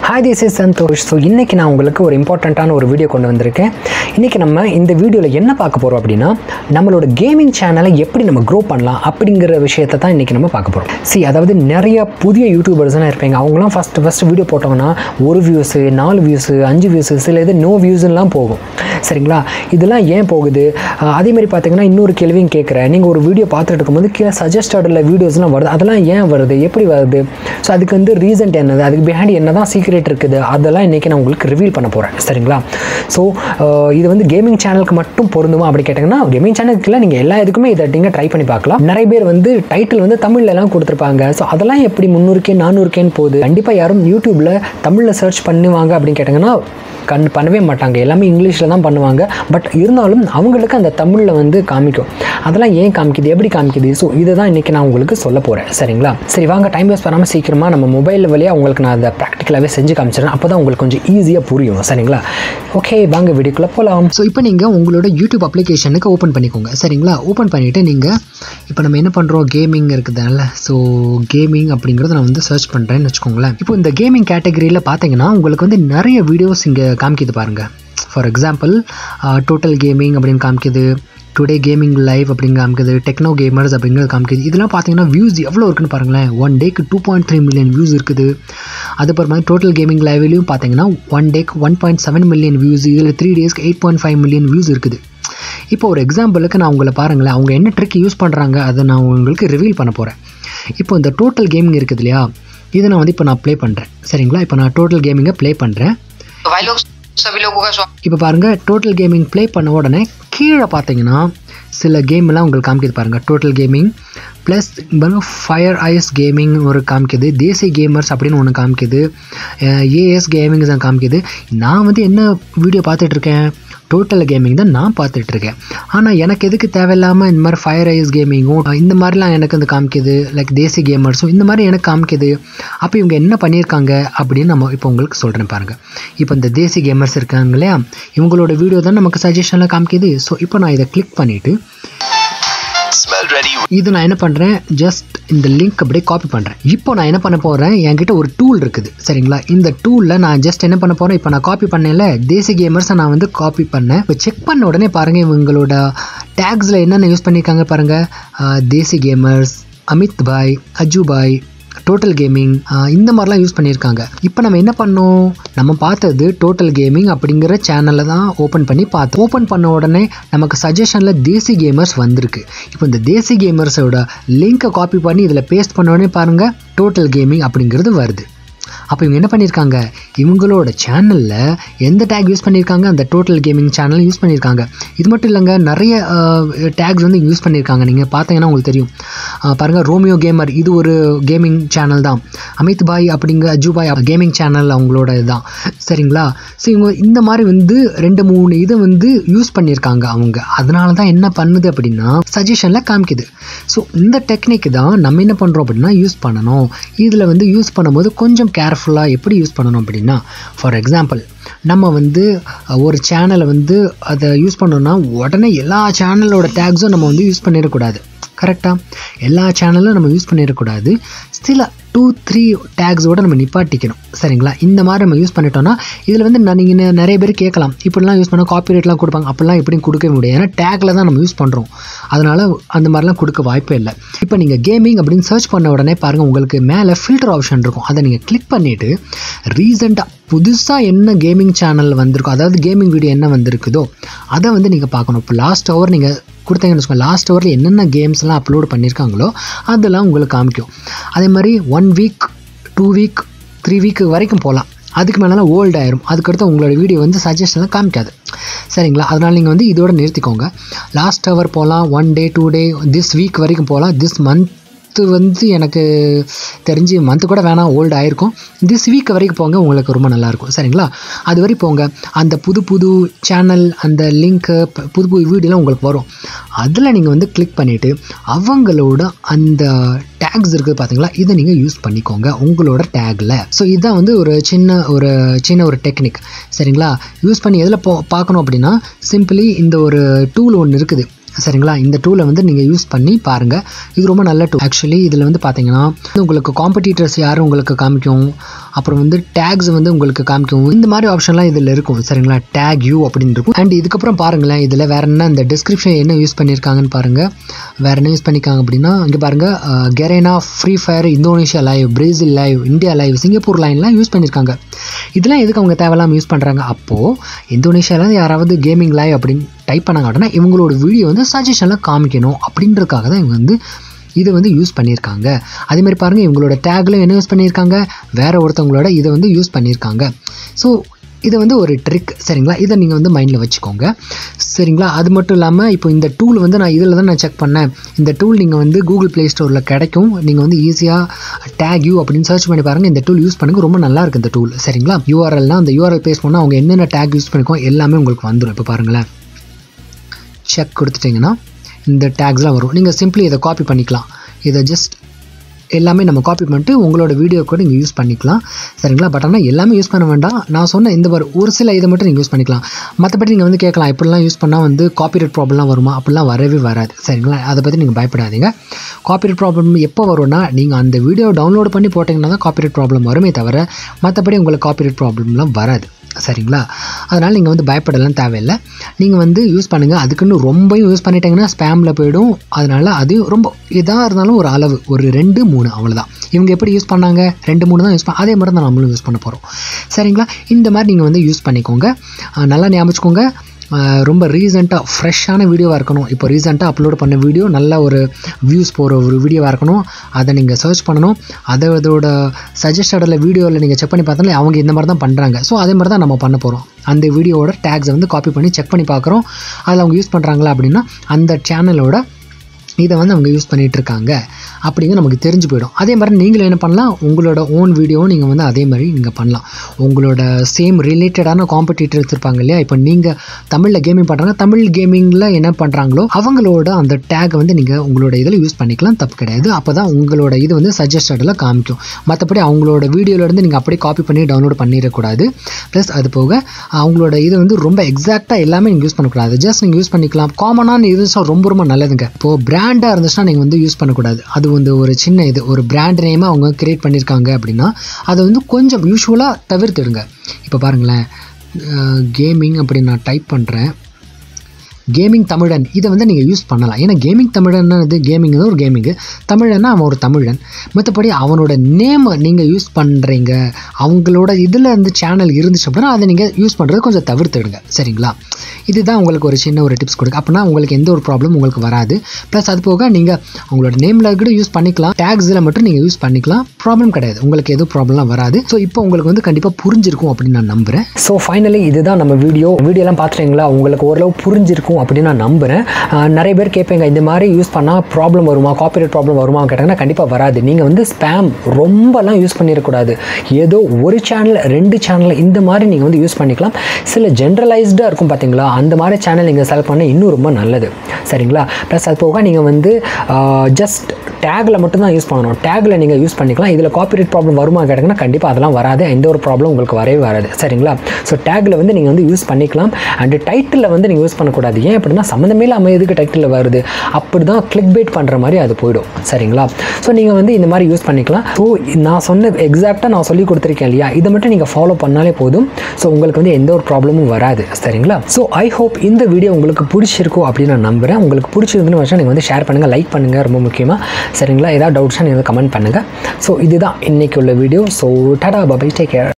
Hi this is Santhosh so இன்றைக்கி நான் உங்களுக்கு ஒரு இம்பார்ட்டண்ட்டான ஒரு வீடியோ கொண்டு வந்திருக்கேன் இன்றைக்கி நம்ம இந்த வீடியோவில் என்ன பார்க்க போகிறோம் அப்படின்னா நம்மளோட கேமிங் சேனலை எப்படி நம்ம க்ரோ பண்ணலாம் அப்படிங்கிற விஷயத்தை தான் இன்றைக்கி நம்ம பார்க்க போகிறோம் சி அதாவது நிறைய புதிய யூடியூபர்ஸ்லாம் இருப்பாங்க அவங்களாம் ஃபஸ்ட்டு ஃபஸ்ட்டு வீடியோ போட்டோம்னா ஒரு வியூஸு நாலு வியூஸு அஞ்சு வியூஸு சில இது நோ வியூஸ்லாம் போகும் சரிங்களா இதெல்லாம் ஏன் போகுது அஹ் அதே மாதிரி பார்த்தீங்கன்னா இன்னொரு கேள்வியும் கேட்குறேன் நீங்கள் ஒரு வீடியோ பார்த்துட்டு இருக்கும்போது கீழே சஜஸ்டடில் வீடியோஸ்லாம் வருது அதெல்லாம் ஏன் வருது எப்படி வருது ஸோ அதுக்கு வந்து ரீசன்ட் என்னது அதுக்கு பிஹைண்ட் என்ன தான் சீக்ரெட் இருக்குது அதெல்லாம் இன்றைக்கி நான் உங்களுக்கு ரிவீல் பண்ண போகிறேன் சரிங்களா ஸோ இது வந்து கேமிங் சேனலுக்கு மட்டும் பொருந்துமா அப்படி கேட்டிங்கன்னா கேமிங் சேனலுக்கு இல்லை நீங்கள் எல்லா இதுக்குமே இதை நீங்கள் ட்ரை பண்ணி பார்க்கலாம் நிறைய பேர் வந்து டைட்டில் வந்து தமிழ்லலாம் கொடுத்துருப்பாங்க ஸோ அதெல்லாம் எப்படி முந்நூறுக்கே நானூறுக்கேன்னு போகுது கண்டிப்பாக யாரும் யூடியூப்பில் தமிழில் சர்ச் பண்ணுவாங்க அப்படின்னு கேட்டிங்கன்னா கண் பண்ணவே மாட்டாங்க எல்லாமே இங்கிலீஷில் தான் பண்ணுவாங்க பட் இருந்தாலும் அவங்களுக்கு அந்த தமிழில் வந்து காமிக்கும் அதெல்லாம் ஏன் காமிக்குது எப்படி காமிக்குது ஸோ இதை தான் இன்றைக்கி நான் உங்களுக்கு சொல்ல போகிறேன் சரிங்களா சரி வாங்க டைம் வேஸ்ட் பண்ணாமல் சீக்கிரமாக நம்ம மொபைல் வழியாக உங்களுக்கு நான் அதை ப்ராக்டிக்கலாகவே செஞ்சு காமிச்சிடுறேன் அப்போ தான் உங்களுக்கு கொஞ்சம் ஈஸியாக புரியும் சரிங்களா ஓகே வாங்க வீடியோக்குள்ளே போகலாம் ஸோ இப்போ நீங்கள் உங்களோட யூடியூப் அப்ளிகேஷனுக்கு ஓப்பன் பண்ணிக்கோங்க சரிங்களா ஓப்பன் பண்ணிவிட்டு நீங்கள் இப்போ நம்ம என்ன பண்ணுறோம் கேமிங் இருக்குதுல்ல ஸோ கேமிங் அப்படிங்கிறத நான் வந்து சர்ச் பண்ணுறேன்னு வச்சுக்கோங்களேன் இப்போ இந்த கேமிங் கேட்டகரியில் பார்த்தீங்கன்னா உங்களுக்கு வந்து நிறைய வீடியோஸ் இங்கே காமிக்குது பாருங்கள் ஃபார் எக்ஸாம்பிள் டோட்டல் கேமிங் அப்படின்னு காமிக்குது டுடே கேமிங் லைவ் அப்படின்னு காமிக்குது டெக்னோ கேமர்ஸ் அப்படிங்கிறது காமிக்குது இதெல்லாம் பார்த்தீங்கன்னா வியூஸ் எவ்வளோ இருக்குன்னு பாருங்களேன் ஒன் டேக்கு two point three million views இருக்குது அதுக்கப்புறமா டோட்டல் கேமிங் லைவ்லையும் பார்த்தீங்கன்னா ஒன் டேக்கு one point seven million views இதில் த்ரீ டேஸ்க்கு eight point five million views இருக்குது இப்போ ஒரு எக்ஸாம்பிளுக்கு நான் உங்களை பாருங்களேன் அவங்க என்ன ட்ரிக் யூஸ் பண்ணுறாங்க அதை நான் உங்களுக்கு ரிவீல் பண்ண போகிறேன் இப்போ இந்த டோட்டல் கேமிங் இருக்குது இல்லையா இதை நான் வந்து இப்போ நான் ப்ளே பண்ணுறேன் சரிங்களா இப்போ நான் டோட்டல் கேமிங்கை ப்ளே பண்ணுறேன் तो भाई लोग सभी लोगों का स्वागत இப்போ பாருங்கள் டோட்டல் கேமிங் ப்ளே பண்ண உடனே கீழே பார்த்தீங்கன்னா சில கேம்லாம் உங்களுக்கு காமிக்குது பாருங்கள் டோட்டல் கேமிங் ப்ளஸ் பாருங்க ஃபயர் ஐஎஸ் கேமிங் ஒரு காமிக்குது தேசி கேமர்ஸ் அப்படின்னு ஒன்று காமிக்குது ஏஎஸ் கேமிங் தான் காமிக்குது நான் வந்து என்ன வீடியோ பார்த்துட்ருக்கேன் டோட்டல் கேமிங் தான் நான் பார்த்துட்ருக்கேன் ஆனால் எனக்கு எதுக்கு தேவையில்லாமல் இந்த மாதிரி ஃபயர் ஐஎஸ் கேமிங்கும் இந்த மாதிரிலாம் எனக்கு வந்து காமிக்குது லைக் தேசி கேமர்ஸும் இந்த மாதிரி எனக்கு காமிக்குது அப்போ இவங்க என்ன பண்ணியிருக்காங்க அப்படின்னு நம்ம இப்போ உங்களுக்கு சொல்கிறேன் பாருங்கள் இப்போ இந்த தேசி கேமர்ஸ் இருக்காங்க இல்லையா இவங்களோட வீடியோ தான் நமக்கு சஜஷனில் காமிக்குது ஸோ இப்போ நான் இதை கிளிக் பண்ணிவிட்டு Smell ready. இது நான் என்ன பண்ணுறேன் ஜஸ்ட் இந்த லிங்க் அப்படியே காப்பி பண்ணுறேன் இப்போ நான் என்ன பண்ண போகிறேன் என்கிட்ட ஒரு டூல் இருக்குது சரிங்களா இந்த டூலில் நான் ஜஸ்ட் என்ன பண்ண போகிறேன் இப்போ நான் காப்பி பண்ணேன்ல தேசி கேமர்ஸை நான் வந்து காப்பி பண்ணேன் இப்போ செக் பண்ண உடனே பாருங்கள் இவங்களோட டேக்ஸில் என்னென்ன யூஸ் பண்ணியிருக்காங்க பாருங்கள் desi gamers Amit bhai Aju bhai total gaming இந்த மாதிரிலாம் யூஸ் பண்ணியிருக்காங்க இப்போ நம்ம என்ன பண்ணோம் நம்ம பார்த்தது டோட்டல் கேமிங் அப்படிங்கிற சேனலில் தான் ஓப்பன் பண்ணி பார்த்தோம் ஓப்பன் பண்ண உடனே நமக்கு சஜஷனில் தேசி கேமர்ஸ் வந்திருக்கு இப்போ இந்த தேசி கேமர்ஸோட லிங்கை காப்பி பண்ணி இதில் பேஸ்ட் பண்ண உடனே பாருங்கள் டோட்டல் கேமிங் அப்படிங்கிறது வருது அப்போ இவங்க என்ன பண்ணியிருக்காங்க இவங்களோட சேனலில் எந்த டேக் யூஸ் பண்ணியிருக்காங்க அந்த டோட்டல் கேமிங் சேனல் யூஸ் பண்ணியிருக்காங்க இது மட்டும் இல்லைங்க நிறைய டேக்ஸ் வந்து யூஸ் பண்ணியிருக்காங்க நீங்கள் பார்த்தீங்கன்னா உங்களுக்கு தெரியும் அஹ் பாருங்க ரோமியோ கேமர் இது ஒரு கேமிங் சேனல் தான் அமித் பாய் அப்படிங்கிற அஜு பாய் கேமிங் சேனல் அவங்களோட இதுதான் சரிங்களா ஸோ இவங்க இந்த மாதிரி வந்து ரெண்டு மூணு இதை வந்து யூஸ் பண்ணியிருக்காங்க அவங்க அதனால தான் என்ன பண்ணுது அப்படின்னா சஜஷனில் காமிக்குது ஸோ இந்த டெக்னிக் தான் நம்ம என்ன பண்ணுறோம் அப்படின்னா யூஸ் பண்ணணும் இதில் வந்து யூஸ் பண்ணும்போது கொஞ்சம் கேர்ஃபுல்லாக எப்படி யூஸ் பண்ணணும் அப்படின்னா ஃபார் எக்ஸாம்பிள் நம்ம வந்து அஹ், ஒரு சேனலை வந்து அதை யூஸ் பண்ணோம்னா உடனே எல்லா சேனலோட டேக்ஸும் நம்ம வந்து யூஸ் பண்ணிடக்கூடாது கரெக்டாக எல்லா சேனலும் நம்ம யூஸ் பண்ணிடக்கூடாது சில டூ த்ரீ டேக்ஸோடு நம்ம நிப்பாட்டிக்கணும் சரிங்களா இந்த மாதிரி நம்ம யூஸ் பண்ணிட்டோம்னா இதில் வந்து நான் நீங்கள் நிறைய பேர் கேட்கலாம் இப்படிலாம் யூஸ் பண்ணால் காப்பிரைட்லாம் கொடுப்பாங்க அப்படிலாம் எப்படியும் கொடுக்க முடியாது ஏன்னா டேக்கில் தான் நம்ம யூஸ் பண்ணுறோம் அதனால் அந்த மாதிரிலாம் கொடுக்க வாய்ப்பே இல்லை இப்போ நீங்கள் கேமிங் அப்படின்னு சர்ச் பண்ண உடனே பாருங்கள் உங்களுக்கு மேலே ஃபில்டர் ஆப்ஷன் இருக்கும் அதை நீங்கள் கிளிக் பண்ணிவிட்டு ரீசெண்டாக புதுசாக என்ன கேமிங் சேனல் வந்திருக்கோ அதாவது கேமிங் வீடியோ என்ன வந்திருக்குதோ அதை வந்து நீங்கள் பார்க்கணும் இப்போ லாஸ்ட் ஹவர் நீங்கள் கொடுத்தீங்கன்னு வச்சுக்கோங்க லாஸ்ட் ஹவரில் என்னென்ன கேம்ஸ்லாம் அப்லோட் பண்ணியிருக்காங்களோ அதெல்லாம் உங்களுக்கு காமிக்கும் அதே மாதிரி one week two week three week வரைக்கும் போகலாம் அதுக்கு மேலாம் ஓல்ட் ஆயிரும் அதுக்கடுத்து உங்களோட வீடியோ வந்து சஜஷன்லாம் காமிக்காது சரிங்களா அதனால் நீங்கள் வந்து இதோட நிறுத்திக்கோங்க லாஸ்ட் ஹவர் போகலாம் one day two day this week வரைக்கும் போகலாம் திஸ் மந்த் வந்து எனக்கு தெரிஞ்சு மந்த்து கூட வேணாம் ஓல்டு ஆயிருக்கும் திஸ் வீக் வரைக்கும் போங்க உங்களுக்கு ரொம்ப நல்லாயிருக்கும் சரிங்களா அது வரை போங்க அந்த புது புது சேனல் அந்த லிங்க்கு புது புது வீடியோலாம் உங்களுக்கு வரும் அதில் நீங்கள் வந்து கிளிக் பண்ணிவிட்டு அவங்களோட அந்த டேக்ஸ் இருக்குது பார்த்தீங்களா இதை நீங்கள் யூஸ் பண்ணிக்கோங்க உங்களோட டேக்கில் ஸோ இதுதான் வந்து ஒரு சின்ன ஒரு சின்ன ஒரு டெக்னிக் சரிங்களா யூஸ் பண்ணி எதில் போ பார்க்கணும் அப்படின்னா சிம்பிளி இந்த ஒரு டூல் ஒன்று இருக்குது சரிங்களா இந்த டூலை வந்து நீங்கள் யூஸ் பண்ணி பாருங்கள் இது ரொம்ப நல்ல டூல் ஆக்சுவலி இதில் வந்து பார்த்தீங்கன்னா உங்களுக்கு காம்படிட்டர்ஸ் யாரும் உங்களுக்கு காமிக்கும் அப்புறம் வந்து டேக்ஸ் வந்து உங்களுக்கு காமிக்கும் இந்த மாதிரி ஆப்ஷன்லாம் இதில் இருக்கும் சரிங்களா டேக் யூ அப்படின்னு இருக்கும் அண்ட் இதுக்கப்புறம் பாருங்களேன் இதில் வேற என்ன இந்த டிஸ்கிரிப்ஷன் என்ன யூஸ் பண்ணியிருக்காங்கன்னு பாருங்கள் வேற என்ன யூஸ் பண்ணியிருக்காங்க அப்படின்னா இங்கே பாருங்கள் Garena free fire Indonesia live Brazil live India live Singapore லைன்லாம் யூஸ் பண்ணியிருக்காங்க இதெல்லாம் எதுக்கு அவங்க தேவையில்லாமல் யூஸ் பண்ணுறாங்க அப்போது இந்தோனேஷியாவில் யாராவது கேமிங் லைவ் அப்படின்னு டைப் பண்ணாங்க அப்படின்னா இவங்களோட வீடியோ வந்து சஜஷனில் காமிக்கணும் அப்படின்றதுக்காக தான் இவங்க வந்து இதை வந்து யூஸ் பண்ணியிருக்காங்க அதேமாதிரி பாருங்கள் இவங்களோட டேக்ல என்ன யூஸ் பண்ணியிருக்காங்க வேற ஒருத்தவங்களோட இதை வந்து யூஸ் பண்ணியிருக்காங்க ஸோ இது வந்து ஒரு ட்ரிக் சரிங்களா இதை நீங்கள் வந்து மைண்டில் வச்சுக்கோங்க சரிங்களா அது மட்டும் இல்லாமல் இப்போ இந்த டூல் வந்து நான் இதில் தான் நான் செக் பண்ணேன் இந்த டூல் நீங்கள் வந்து கூகுள் ப்ளே ஸ்டோரில் கிடைக்கும் நீங்கள் வந்து ஈஸியாக டேக் யூ அப்படின்னு சர்ச் பண்ணி பாருங்கள் இந்த டூல் யூஸ் பண்ணுங்க ரொம்ப நல்லா இருக்கு இந்த டூல் சரிங்களா யூஆர்எல்னா அந்த யூஆர்எல் பேஸ் பண்ணால் அவங்க என்னென்ன டேக் யூஸ் பண்ணிக்கோ எல்லாமே உங்களுக்கு வந்துடும் இப்போ பாருங்களேன் செக் கொடுத்துட்டிங்கன்னா இந்த டேக்ஸ்லாம் வரும் நீங்கள் சிம்பிளி இதை காப்பி பண்ணிக்கலாம் இதை ஜஸ்ட் எல்லாமே நம்ம காப்பி பண்ணிட்டு உங்களோட வீடியோ கூட நீங்கள் யூஸ் பண்ணிக்கலாம் சரிங்களா பட் ஆனால் எல்லாமே யூஸ் பண்ண வேண்டாம் நான் சொன்ன இந்த ஒரு ஒரு சில இதை மட்டும் நீங்கள் யூஸ் பண்ணிக்கலாம் மற்றபடி நீங்கள் வந்து கேட்கலாம் இப்படிலாம் யூஸ் பண்ணால் வந்து காப்பிரைட் ப்ராப்ளம்லாம் வருமா அப்படிலாம் வரவே வராது சரிங்களா அதை பற்றி நீங்கள் பயப்படாதீங்க காப்பிரைட் ப்ராப்ளம் எப்போ வரும்னா நீங்கள் அந்த வீடியோ டவுன்லோட் பண்ணி போட்டிங்கன்னா தான் காப்பிரைட் ப்ராப்ளம் வருமே தவிர மற்றபடி உங்களுக்கு காப்பிரைட் ப்ராப்ளம்லாம் வராது சரிங்களா அதனால் நீங்கள் வந்து பயப்படலாம் தேவையில்லை நீங்கள் வந்து யூஸ் பண்ணுங்கள் அதுக்குன்னு ரொம்பவும் யூஸ் பண்ணிட்டீங்கன்னா ஸ்பேமில் போயிடும் அதனால் அது ரொம்ப இதாக இருந்தாலும் ஒரு அளவு ஒரு ரெண்டு மூணு அவ்வளோதான் இவங்க எப்படி யூஸ் பண்ணாங்க ரெண்டு மூணு தான் யூஸ் பண்ண அதே மாதிரி தான் நம்மளும் யூஸ் பண்ண போகிறோம் சரிங்களா இந்த மாதிரி நீங்கள் வந்து யூஸ் பண்ணிக்கோங்க அஹ் நல்லா ஞாபகிச்சுக்கோங்க அஹ் ரொம்ப ரீசெண்டாக ஃப்ரெஷ்ஷான வீடியோவாக இருக்கணும் இப்போ ரீசெண்டாக அப்லோட் பண்ண வீடியோ நல்ல ஒரு வியூஸ் போகிற ஒரு வீடியோவாக இருக்கணும் அதை நீங்கள் சர்ச் பண்ணணும் அதை அதோட சஜஸ்டடில் வீடியோவில் நீங்கள் செக் பண்ணி பார்த்தாலே அவங்க இந்த மாதிரி தான் பண்ணுறாங்க ஸோ அதே மாதிரி தான் நம்ம பண்ண போகிறோம் அந்த வீடியோவோட டேக்ஸை வந்து காப்பி பண்ணி செக் பண்ணி பார்க்குறோம் அதில் அவங்க யூஸ் பண்ணுறாங்களா அப்படின்னா அந்த சேனலோட இதை வந்து அவங்க யூஸ் பண்ணிகிட்டு இருக்காங்க அப்படிங்க நமக்கு தெரிஞ்சு போயிடும் அதே மாதிரி நீங்களும் என்ன பண்ணலாம் உங்களோட ஓன் வீடியோவும் நீங்கள் வந்து அதே மாதிரி நீங்கள் பண்ணலாம் உங்களோட சேம் ரிலேட்டடான காம்படிட்டர் எடுத்திருப்பாங்க இல்லையா இப்போ நீங்கள் தமிழில் கேமிங் பண்ணுறாங்க தமிழ் கேமிங்கில் என்ன பண்ணுறாங்களோ அவங்களோட அந்த டேக்கை வந்து நீங்கள் உங்களோட இதில் யூஸ் பண்ணிக்கலாம் தப்பு கிடையாது அப்போ தான் உங்களோட இது வந்து சஜஸ்டடில் காமிக்கும் மற்றபடி அவங்களோட வீடியோலேருந்து நீங்கள் அப்படியே காப்பி பண்ணி டவுன்லோட் பண்ணிடக்கூடாது ப்ளஸ் அது போக அவங்களோட இது வந்து ரொம்ப எக்ஸாக்டாக எல்லாமே நீங்கள் யூஸ் பண்ணக்கூடாது ஜஸ்ட் நீங்கள் யூஸ் பண்ணிக்கலாம் காமனான இருந்துச்சுன்னா ரொம்ப ரொம்ப நல்லதுங்க இப்போது பிராண்டாக இருந்துச்சுன்னா நீங்கள் வந்து யூஸ் பண்ணக்கூடாது அது வந்து ஒரு சின்ன இது ஒரு பிராண்ட் நேமாக அவங்க கிரியேட் பண்ணியிருக்காங்க அப்படின்னா அதை வந்து கொஞ்சம் யூஸ்வலாக தவிர்த்துடுங்க இப்போ பாருங்களேன் கேமிங் அப்படி நான் டைப் பண்ணுறேன் கேமிங் தமிழன் இதை வந்து நீங்கள் யூஸ் பண்ணலாம் ஏன்னா கேமிங் தமிழன் இது கேமிங் தான் ஒரு கேமிங்கு தமிழன்னா அவன் ஒரு தமிழன் மற்றபடி அவனோட நேமை நீங்கள் யூஸ் பண்ணுறீங்க அவங்களோட இதில் இருந்து சேனல் இருந்துச்சு அப்படின்னா அதை நீங்கள் யூஸ் பண்ணுறது கொஞ்சம் தவிர்த்துடுங்க சரிங்களா இதுதான் உங்களுக்கு ஒரு சின்ன ஒரு டிப்ஸ் கொடுக்கு அப்படின்னா உங்களுக்கு எந்த ஒரு ப்ராப்ளம் உங்களுக்கு வராது ப்ளஸ் அது போக நீங்கள் உங்களோட நேமில் கூட யூஸ் பண்ணிக்கலாம் டேக்ஸில் மட்டும் நீங்கள் யூஸ் பண்ணிக்கலாம் ப்ராப்ளம் கிடையாது உங்களுக்கு எதுவும் ப்ராப்ளம்லாம் வராது ஸோ இப்போ உங்களுக்கு வந்து கண்டிப்பாக புரிஞ்சிருக்கும் அப்படின்னு நான் நம்புகிறேன் ஸோ ஃபைனலி இதுதான் நம்ம வீடியோ வீடியோலாம் பார்த்துட்டீங்களா உங்களுக்கு ஓரளவு புரிஞ்சிருக்கும் அப்படின்னு நான் நம்புகிறேன் ஆஹ் நிறைய பேர் கேட்பீங்க இந்த மாதிரி யூஸ் பண்ணால் ப்ராப்ளம் வருமா காப்பிரைட் ப்ராப்ளம் வருமா கேட்டாங்கன்னா கண்டிப்பாக வராது நீங்கள் வந்து ஸ்பேம் ரொம்பலாம் யூஸ் பண்ணிடக்கூடாது ஏதோ ஒரு சேனல் ரெண்டு சேனல் இந்த மாதிரி நீங்கள் வந்து யூஸ் பண்ணிக்கலாம் சில ஜென்ரலைஸ்டாக இருக்கும் பார்த்தீங்களா அந்த மாதிரி சேனல் நீங்கள் செலக்ட் பண்ண இன்னும் ரொம்ப நல்லது சரிங்களா ப்ளஸ் அது போக நீங்கள் வந்து ஜஸ்ட் டேக்கில் மட்டும்தான் யூஸ் பண்ணணும் டேக்கில் நீங்கள் யூஸ் பண்ணிக்கலாம் இதில் காப்பிரைட் ப்ராப்ளம் வருமா கேட்டிங்கன்னா கண்டிப்பாக அதெல்லாம் வராது எந்த ஒரு ப்ராப்ளம் உங்களுக்கு வரவே வராது சரிங்களா ஸோ டேக்கில் வந்து நீங்கள் வந்து யூஸ் பண்ணிக்கலாம் அண்டு டைட்டிலில் வந்து நீங்கள் யூஸ் பண்ணக்கூடாது ஏன் அப்படின்னா சம்மந்தமே இல்லாமல் எதுக்கு டைட்டிலில் வருது அப்படி தான் கிளிக் பைட் பண்ணுற மாதிரி அது போயிடும் சரிங்களா ஸோ நீங்கள் வந்து இந்த மாதிரி யூஸ் பண்ணிக்கலாம் ஸோ நான் சொன்ன எக்ஸாக்டாக நான் சொல்லி கொடுத்துருக்கேன் இல்லையா இதை மட்டும் நீங்கள் ஃபாலோ பண்ணாலே போதும் ஸோ உங்களுக்கு வந்து எந்த ஒரு ப்ராப்ளமும் வராது சரிங்களா ஸோ ஐ ஹோப் இந்த வீடியோ உங்களுக்கு பிடிச்சிருக்கும் அப்படின்னு நான் நம்புகிறேன் உங்களுக்கு பிடிச்சிருந்துன்னு வச்சா நீங்கள் வந்து ஷேர் பண்ணுங்கள் லைக் பண்ணுங்கள் ரொம்ப முக்கியமாக சரிங்களா ஏதாவது டவுட்ஸ்னால் நீங்கள் கமெண்ட் பண்ணுங்கள் ஸோ இதுதான் இன்னைக்கு உள்ள வீடியோ ஸோ டடா பபை டேக் கேர்